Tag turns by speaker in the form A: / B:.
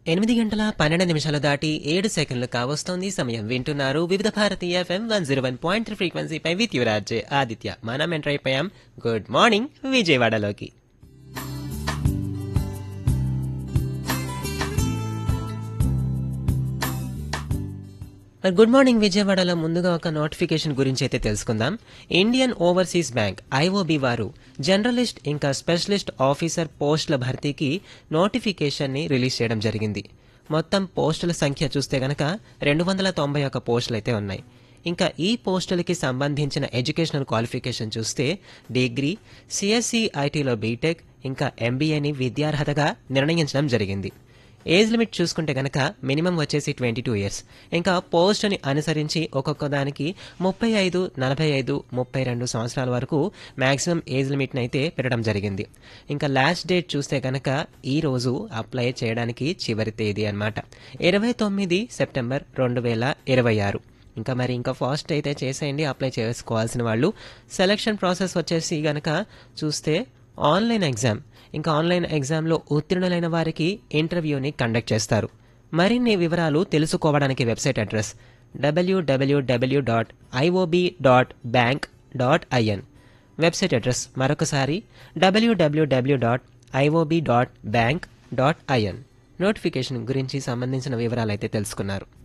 A: ఎనిమిది గంటల పన్నెండు నిమిషాలు దాటి ఏడు సెకండ్లు కావస్తోంది సమయం వింటున్నారు వివిధ భారతీయ FM one zero one point three ఫ్రీక్వెన్సీపై విత్ యువరాజ్ ఆదిత్య మనం ఎంటర్ అయిపోయాం గుడ్ మార్నింగ్ విజయవాడలోకి మరి గుడ్ మార్నింగ్ విజయవాడలో ముందుగా ఒక నోటిఫికేషన్ గురించి అయితే తెలుసుకుందాం ఇండియన్ ఓవర్సీస్ బ్యాంక్ ఐఓబి వారు జర్నలిస్ట్ ఇంకా స్పెషలిస్ట్ ఆఫీసర్ పోస్టుల భర్తీకి నోటిఫికేషన్ని రిలీజ్ చేయడం జరిగింది మొత్తం పోస్టుల సంఖ్య చూస్తే గనక రెండు వందల తొంభై ఒక్క పోస్టులు అయితే ఉన్నాయి ఇంకా ఈ పోస్టులకి సంబంధించిన ఎడ్యుకేషనల్ క్వాలిఫికేషన్ చూస్తే డిగ్రీ సిఎస్సి ఐటీలో బీటెక్ ఇంకా ఎంబీఏని విద్యార్హతగా నిర్ణయించడం జరిగింది ఏజ్ లిమిట్ చూసుకుంటే గనక మినిమం వచ్చేసి ట్వంటీ టూ ఇయర్స్ ఇంకా పోస్ట్ని అనుసరించి ఒక్కొక్క దానికి ముప్పై ఐదు నలభై ఐదు ముప్పై రెండు సంవత్సరాల వరకు మాక్సిమం ఏజ్ లిమిట్ని అయితే పెట్టడం జరిగింది ఇంకా లాస్ట్ డేట్ చూస్తే గనక ఈ రోజు అప్లై చేయడానికి చివరి తేదీ అన్నమాట ఇరవై తొమ్మిది సెప్టెంబర్ రెండు వేల ఇరవై ఆరు ఇంకా మరి ఇంకా ఫాస్ట్ అయితే చేసేయండి అప్లై చేసుకోవాల్సిన వాళ్ళు సెలక్షన్ ప్రాసెస్ వచ్చేసి గనక చూస్తే ఆన్లైన్ ఎగ్జామ్ ఇంకా ఆన్లైన్ ఎగ్జామ్లో ఉత్తీర్ణులైన వారికి ఇంటర్వ్యూని కండక్ట్ చేస్తారు మరిన్ని వివరాలు తెలుసుకోవడానికి website address WWW dot IOB dot bank dot IN website address మరొకసారి WWW dot IOB dot bank dot IN notification గురించి సంబంధించిన వివరాలు అయితే తెలుసుకున్నారు